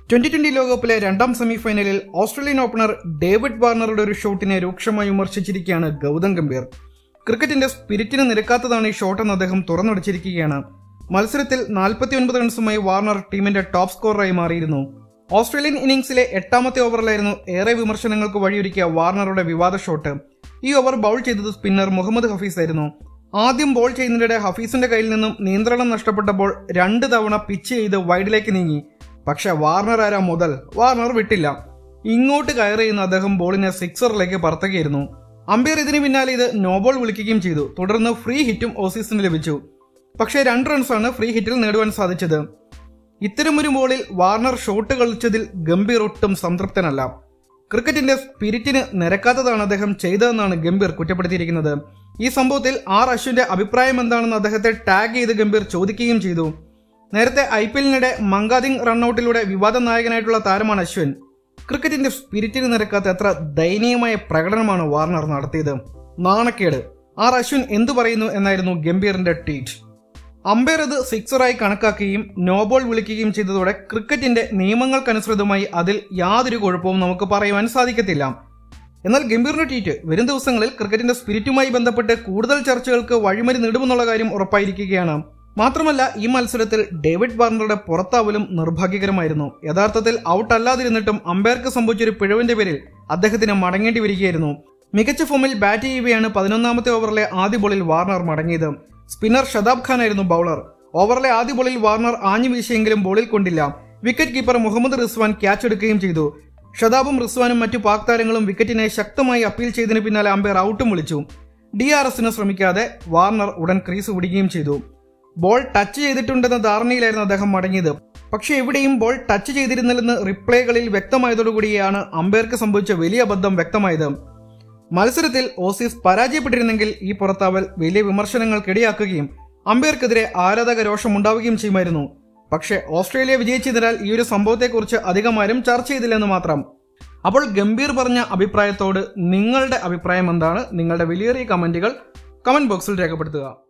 twenty twenty ലോകകപ്പിലെ രണ്ടാം സെമിഫൈനലിൽ ഓസ്ട്രേലിയൻ ഓപ്പണർ ഡേവിഡ് വാർണറുടെ ഒരു ഷോട്ടിനെ രൂക്ഷമായി വിമർശിച്ചിരിക്കുകയാണ് ഗൗതം ഗംഭീർ ക്രിക്കറ്റിന്റെ സ്പിരിറ്റിന് നിരക്കാത്തതാണ് ഈ ഷോട്ടെന്ന് അദ്ദേഹം തുറന്നടിച്ചിരിക്കുകയാണ് മത്സരത്തിൽ 49 റൺസുമായി വാർണർ ടീമിന്റെ ടോപ്പ് സ്കോററായി മാറിയിരുന്നു ഓസ്ട്രേലിയൻ ഇന്നിംഗ്സിലെ എട്ടാമത്തെ ഓവറിലായിരുന്നു ഏറെ വിമർശനങ്ങൾക്ക് വഴിയൊരുക്കിയ വാർണറുടെ വിവാദ ഷോട്ട് ഈ ഓവർ ബൗൾ ചെയ്തത് സ്പിന്നർ മുഹമ്മദ് ഹഫീസ് ആയിരുന്നു ആദ്യം ബോൾ ചെയ്യുന്നതിനിടെ ഹഫീസിന്റെ കയ്യിൽ നിന്നും നിയന്ത്രണം നഷ്ടപ്പെട്ടപ്പോൾ രണ്ട് തവണ പിച്ച് ചെയ്ത് വൈഡിലേക്ക് നീങ്ങി പക്ഷെ വാർണർ ആരാ മുതൽ വാർണർ വിട്ടില്ല ഇങ്ങോട്ട് കയറി ചെയ്യുന്ന അദ്ദേഹം ബോളിനെ സിക്സറിലേക്ക് പറത്തുകയായിരുന്നു അമ്പയർ ഇതിന് പിന്നാലെ ഇത് നോബോൾ വിളിക്കുകയും ചെയ്തു തുടർന്ന് ഫ്രീ ഹിറ്റും ഓസീസിന് ലഭിച്ചു പക്ഷേ രണ്ട് റൺസാണ് ഫ്രീ ഹിറ്റിൽ നേടുവാൻ സാധിച്ചത് ഇത്തരമൊരു ബോളിൽ വാർണർ ഷോട്ട് കളിച്ചതിൽ ഗംഭീർ ഒട്ടും സംതൃപ്തനല്ല ക്രിക്കറ്റിന്റെ സ്പിരിറ്റിന് നിരക്കാത്തതാണ് അദ്ദേഹം ചെയ്തതെന്നാണ് ഗംഭീർ കുറ്റപ്പെടുത്തിയിരിക്കുന്നത് ഈ സംഭവത്തിൽ ആർ അശ്വിന്റെ അഭിപ്രായം എന്താണെന്ന് അദ്ദേഹത്തെ ടാഗ് ചെയ്ത് ഗംഭീർ ചോദിക്കുകയും ചെയ്തു നേരത്തെ ഐ പി എല്ലിനിടെ മങ്കാദിംഗ് റണ്ണൌട്ടിലൂടെ വിവാദ നായകനായിട്ടുള്ള താരമാണ് അശ്വിൻ ക്രിക്കറ്റിന്റെ സ്പിരിറ്റിന് നിരക്കാത്ത എത്ര ദയനീയമായ പ്രകടനമാണ് വാർണർ നടത്തിയത് നാണക്കേട് ആർ അശ്വിൻ എന്തു പറയുന്നു എന്നായിരുന്നു ഗംഭീറിന്റെ ട്വീറ്റ് അമ്പയർ അത് സിക്സറായി കണക്കാക്കുകയും നോബോൾ വിളിക്കുകയും ചെയ്തതോടെ ക്രിക്കറ്റിന്റെ നിയമങ്ങൾക്കനുസൃതമായി അതിൽ യാതൊരു കുഴപ്പവും നമുക്ക് പറയുവാൻ സാധിക്കത്തില്ല എന്നാൽ ഗംഭീറിന്റെ ട്വീറ്റ് വരും ദിവസങ്ങളിൽ ക്രിക്കറ്റിന്റെ സ്പിരിറ്റുമായി ബന്ധപ്പെട്ട് കൂടുതൽ ചർച്ചകൾക്ക് വഴിമരി നേടുമെന്നുള്ള കാര്യം ഉറപ്പായിരിക്കുകയാണ് മാത്രമല്ല ഈ മത്സരത്തിൽ ഡേവിഡ് വാർണറുടെ പുറത്താവലും നിർഭാഗ്യകരമായിരുന്നു യഥാർത്ഥത്തിൽ ഔട്ട് അല്ലാതിരുന്നിട്ടും അമ്പയർക്ക് സംഭവിച്ചൊരു പിഴവിന്റെ പേരിൽ അദ്ദേഹത്തിന് മടങ്ങേണ്ടി വരികയായിരുന്നു മികച്ച ഫോമിൽ ബാറ്റ് ചെയ്യുകയാണ് പതിനൊന്നാമത്തെ ഓവറിലെ ആദ്യ ബോളിൽ വാർണർ മടങ്ങിയത് സ്പിന്നർ ഷതാബ് ഖാൻ ആയിരുന്നു ബൌളർ ഓവറിലെ ആദ്യ ബോളിൽ വാർണർ ആഞ്ഞു വീശിയെങ്കിലും ബോളിൽ കൊണ്ടില്ല wicket keeper Muhammad Rizwan catch എടുക്കുകയും ചെയ്തു ഷതാബും റിസ്വാനും മറ്റു പാക് താരങ്ങളും വിക്കറ്റിനെ ശക്തമായി അപ്പീൽ ചെയ്തതിന് പിന്നാലെ അമ്പയർ ഔട്ടും വിളിച്ചു ഡി ആർ എസിന് ശ്രമിക്കാതെ വാർണർ ഉടൻ ക്രീസ് വിടുകയും ചെയ്തു ബോൾ ടച്ച് ചെയ്തിട്ടുണ്ടെന്ന ധാരണയിലായിരുന്നു അദ്ദേഹം മടങ്ങിയത് പക്ഷെ എവിടെയും ബോൾ ടച്ച് ചെയ്തിരുന്നില്ലെന്ന് റിപ്ലേകളിൽ വ്യക്തമായതോടുകൂടിയാണ് അമ്പയർക്ക് സംഭവിച്ച വലിയ അബദ്ധം വ്യക്തമായത് മത്സരത്തിൽ ഓസീസ് പരാജയപ്പെട്ടിരുന്നെങ്കിൽ ഈ പുറത്താവൽ വലിയ വിമർശനങ്ങൾക്കിടയാക്കുകയും അമ്പയർക്കെതിരെ ആരാധക രോഷം ഉണ്ടാവുകയും ചെയ്യുമായിരുന്നു പക്ഷേ ഓസ്ട്രേലിയ വിജയിച്ചതിനാൽ ഈ ഒരു സംഭവത്തെക്കുറിച്ച് അധികമാരും ചർച്ച ചെയ്തില്ലെന്ന് മാത്രം അപ്പോൾ ഗംഭീർ പറഞ്ഞ അഭിപ്രായത്തോട് നിങ്ങളുടെ അഭിപ്രായം എന്താണ് നിങ്ങളുടെ വിലയേറിയ കമന്റുകൾ കമന്റ് ബോക്സിൽ രേഖപ്പെടുത്തുക